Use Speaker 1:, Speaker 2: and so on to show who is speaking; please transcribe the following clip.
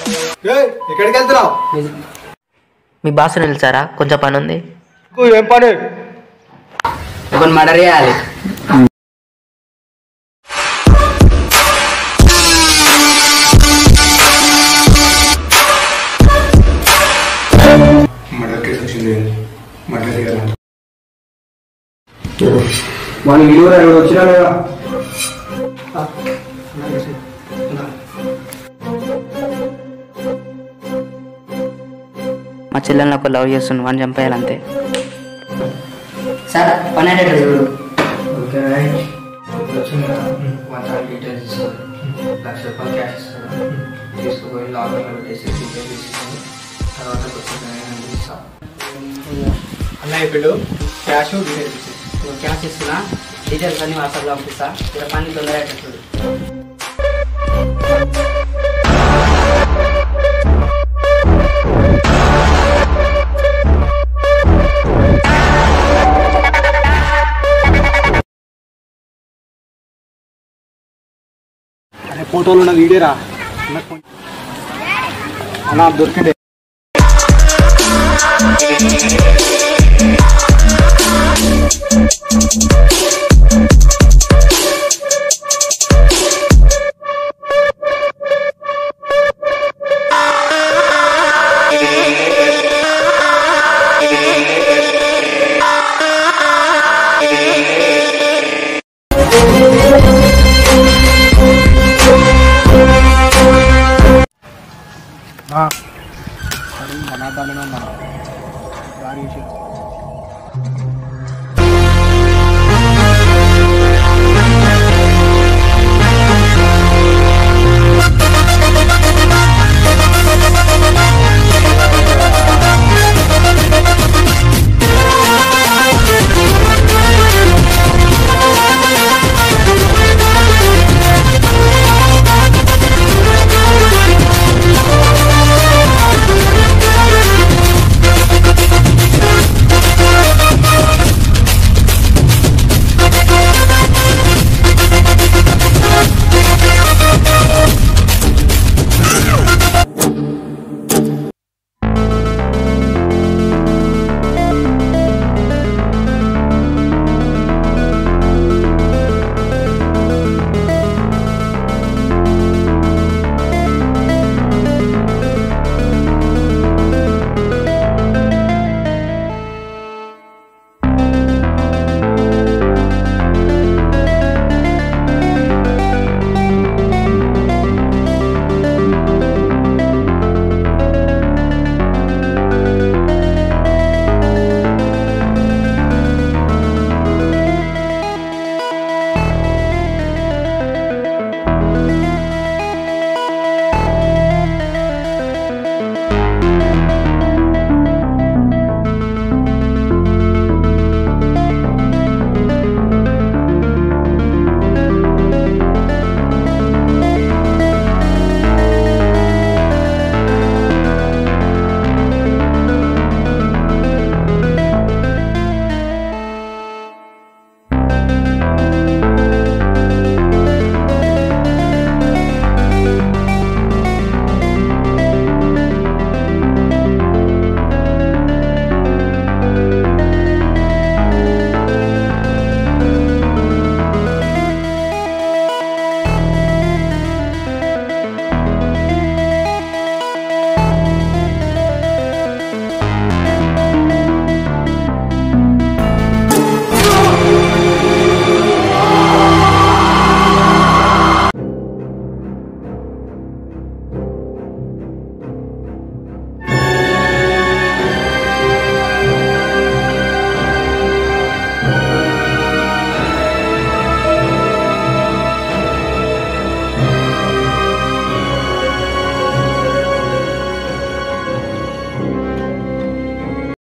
Speaker 1: ఎక్కడికి వెళ్తున్నావు
Speaker 2: మీ బాస్ నిలిచారా కొంచెం పని ఉంది
Speaker 1: ఏం పని
Speaker 3: ఒకటి మర్డర్ చేయాలి
Speaker 1: మర్డర్ కేసు వచ్చింది మర్డర్ చేయాలంట
Speaker 4: మన ఇల్లు ఎవరు వచ్చినా లేదా
Speaker 2: మా చెల్లెల్ని ఒక లవ్ చేస్తుంది వాడిని చంపేయాలంతే
Speaker 3: సార్ పని అంటే చూడు
Speaker 4: ఓకే రైట్ వచ్చింది కదా వన్ థర్టీ డీటెయిల్స్ ఇస్తాడు లక్ష రూపాయలు క్యాష్ ఇస్తాడు తీసుకుపోయి లాకర్లో పెట్టేసి డీటెయిల్స్ తీసుకొని తర్వాత కొంచెం ఇస్తాం
Speaker 1: అన్న ఇప్పుడు క్యాష్ డీటెయిల్స్ ఇచ్చేసి
Speaker 3: క్యాష్ ఇస్తున్నా డీటెయిల్స్ అన్ని వాట్సాప్లో పంపిస్తా ఇక్కడ పని తొందరగా చూడు
Speaker 1: అనే ఫోటోలు ఉన్నది వీడియోరా అన్న దొరికిండే మన దానిలో మన దారి